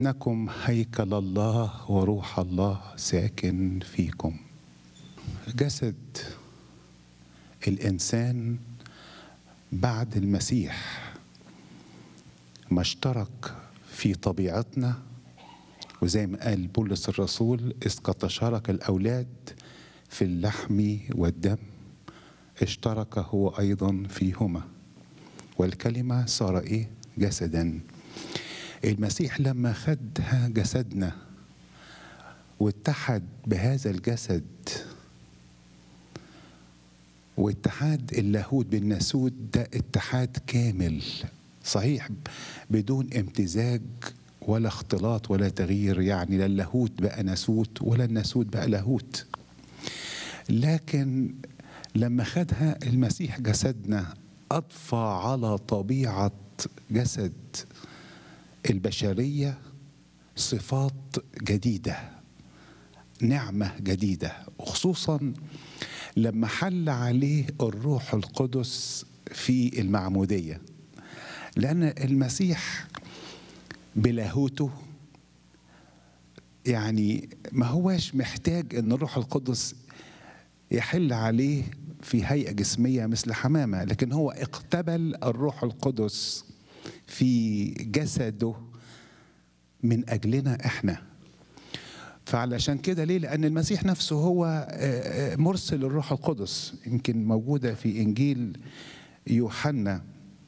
انكم هيكل الله وروح الله ساكن فيكم جسد الانسان بعد المسيح ما اشترك في طبيعتنا وزي ما قال بولس الرسول إذ قد تشارك الأولاد في اللحم والدم اشترك هو أيضا فيهما والكلمة صار إيه جسدا المسيح لما خدها جسدنا واتحد بهذا الجسد واتحاد اللاهوت بالناسوت ده اتحاد كامل صحيح بدون امتزاج ولا اختلاط ولا تغيير يعني لا اللاهوت بقى ناسوت ولا الناسوت بقى لاهوت لكن لما خدها المسيح جسدنا أضفى على طبيعة جسد البشرية صفات جديدة نعمة جديدة وخصوصا لما حل عليه الروح القدس في المعمودية لأن المسيح بلاهوته يعني ما هواش محتاج ان الروح القدس يحل عليه في هيئة جسمية مثل حمامة لكن هو اقتبل الروح القدس في جسده من أجلنا إحنا فعلشان كده ليه لأن المسيح نفسه هو مرسل الروح القدس يمكن موجودة في إنجيل يوحنا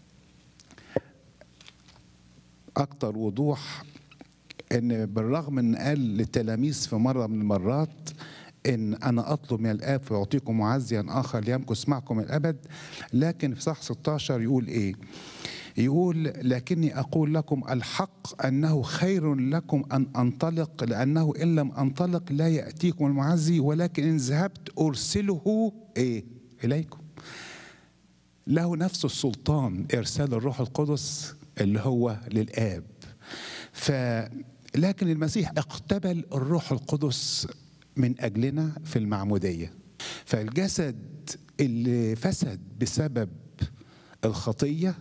أكتر وضوح ان بالرغم ان قال للتلاميذ في مره من المرات ان انا اطلب من الاب فيعطيكم معزيا اخر ليمكث معكم الابد لكن في صح 16 يقول ايه يقول لكني اقول لكم الحق انه خير لكم ان انطلق لانه ان لم انطلق لا ياتيكم المعزي ولكن ان ذهبت ارسله ايه اليكم له نفس السلطان ارسال الروح القدس اللي هو للاب ف لكن المسيح اقتبل الروح القدس من اجلنا في المعموديه فالجسد اللي فسد بسبب الخطيه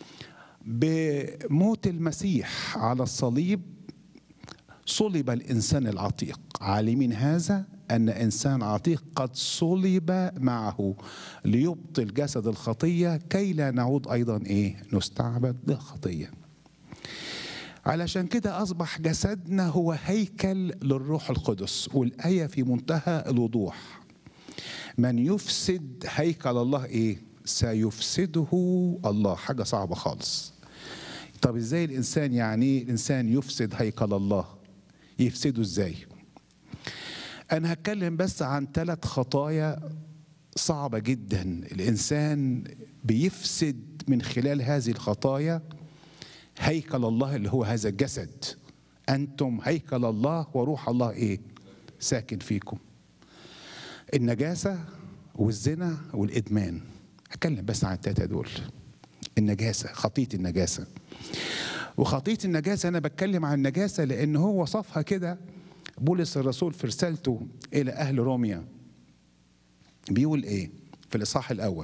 بموت المسيح على الصليب صلب الانسان العتيق عالمين هذا ان انسان عتيق قد صلب معه ليبطل جسد الخطيه كي لا نعود ايضا ايه نستعبد للخطيه علشان كده أصبح جسدنا هو هيكل للروح القدس والآية في منتهى الوضوح من يفسد هيكل الله إيه سيفسده الله حاجة صعبة خالص طب إزاي الإنسان يعني الإنسان يفسد هيكل الله يفسده إزاي أنا هتكلم بس عن ثلاث خطايا صعبة جدا الإنسان بيفسد من خلال هذه الخطايا هيكل الله اللي هو هذا الجسد أنتم هيكل الله وروح الله إيه ساكن فيكم النجاسة والزنا والإدمان هتكلم بس عن التلاتة دول النجاسة خطية النجاسة وخطية النجاسة أنا بتكلم عن النجاسة لأن هو وصفها كده بولس الرسول في رسالته إلى أهل روميا بيقول إيه في الإصحاح الأول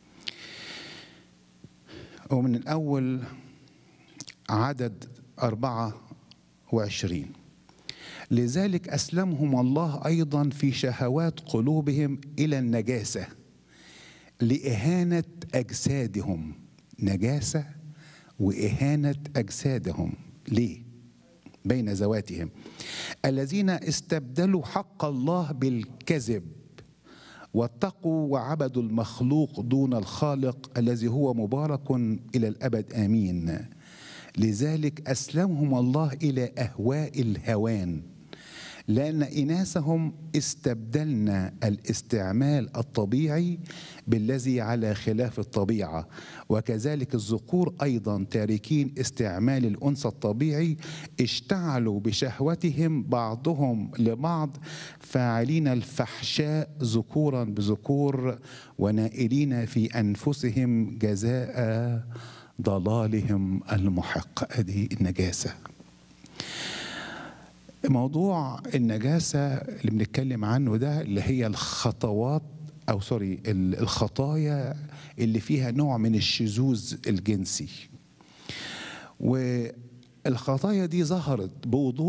ومن الأول عدد أربعة وعشرين لذلك أسلمهم الله أيضا في شهوات قلوبهم إلى النجاسة لإهانة أجسادهم نجاسة وإهانة أجسادهم ليه؟ بين ذواتهم الذين استبدلوا حق الله بالكذب واتقوا وعبدوا المخلوق دون الخالق الذي هو مبارك إلى الأبد آمين لذلك اسلمهم الله الى اهواء الهوان لان اناسهم استبدلنا الاستعمال الطبيعي بالذي على خلاف الطبيعه وكذلك الذكور ايضا تاركين استعمال الانثى الطبيعي اشتعلوا بشهوتهم بعضهم لبعض فاعلين الفحشاء ذكورا بذكور ونائلين في انفسهم جزاء ضلالهم المحق ادي النجاسه موضوع النجاسه اللي بنتكلم عنه ده اللي هي الخطوات او سوري الخطايا اللي فيها نوع من الشذوذ الجنسي و الخطايا دي ظهرت بوضوح